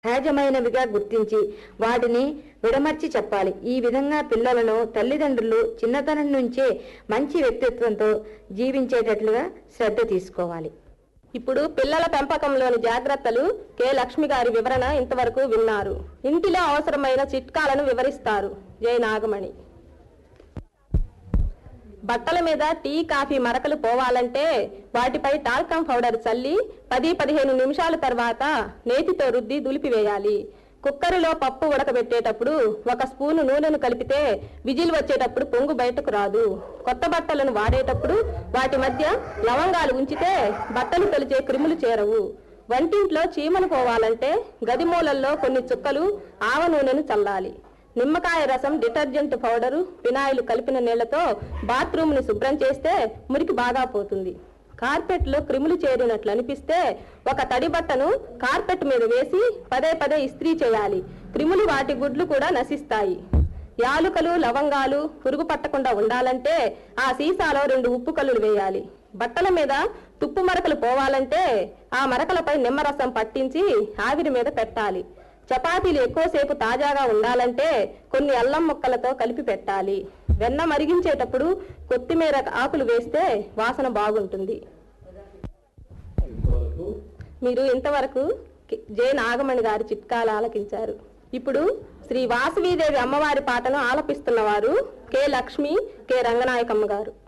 సహజమైనవిగా గుర్తించి వాటిని విడమర్చి చెప్పాలి ఈ విధంగా పిల్లలను తల్లిదండ్రులు చిన్నతనం నుంచే మంచి వ్యక్తిత్వంతో జీవించేటట్లుగా శ్రద్ధ తీసుకోవాలి ఇప్పుడు పిల్లల పెంపకంలోని జాగ్రత్తలు కె లక్ష్మి గారి వివరణ ఇంతవరకు విన్నారు ఇంటిలో అవసరమైన చిట్కాలను వివరిస్తారు జై నాగమణి బట్టల మీద టీ కాఫీ మరకలు పోవాలంటే వాటిపై టాల్కమ్ పౌడర్ చల్లి పది పదిహేను నిమిషాల తర్వాత నేతితో రుద్ది దులిపివేయాలి కుక్కరులో పప్పు ఉడకబెట్టేటప్పుడు ఒక స్పూను నూనెను కలిపితే విజిల్ వచ్చేటప్పుడు పొంగు బయటకు రాదు కొత్త బట్టలను వాడేటప్పుడు వాటి మధ్య లవంగాలు ఉంచితే బట్టలు తొలిచే క్రిములు చేరవు వంటింట్లో చీమలు పోవాలంటే గది మూలల్లో కొన్ని చుక్కలు ఆవ నూనెను చల్లాలి నిమ్మకాయ రసం డిటర్జెంట్ పౌడరు ఫినాయిల్ కలిపిన నీళ్లతో బాత్రూమ్ ని శుభ్రం చేస్తే మురికి బాగా పోతుంది కార్పెట్ లో క్రిములు చేరినట్లు అనిపిస్తే ఒక తడి బట్టను కార్పెట్ మీద వేసి పదే పదే ఇస్త్రీ చేయాలి క్రిములు వాటి గుడ్లు కూడా నశిస్తాయి యాలుకలు లవంగాలు పురుగు పట్టకుండా ఉండాలంటే ఆ సీసాలో రెండు ఉప్పు కల్లులు వేయాలి బట్టల మీద తుప్పు మరకలు పోవాలంటే ఆ మరకలపై నిమ్మరసం పట్టించి ఆవిరి మీద పెట్టాలి చపాతీలు ఎక్కువసేపు తాజాగా ఉండాలంటే కొన్ని అల్లం ముక్కలతో కలిపి పెట్టాలి వెన్న మరిగించేటప్పుడు కొత్తిమీర ఆకులు వేస్తే వాసన బాగుంటుంది మీరు ఇంతవరకు కి- జె నాగమణి గారి చిట్కాలు ఆలకించారు ఇప్పుడు శ్రీ వాసవీదేవి అమ్మవారి పాటను ఆలపిస్తున్నవారు కె లక్ష్మి కె రంగనాయకమ్మ గారు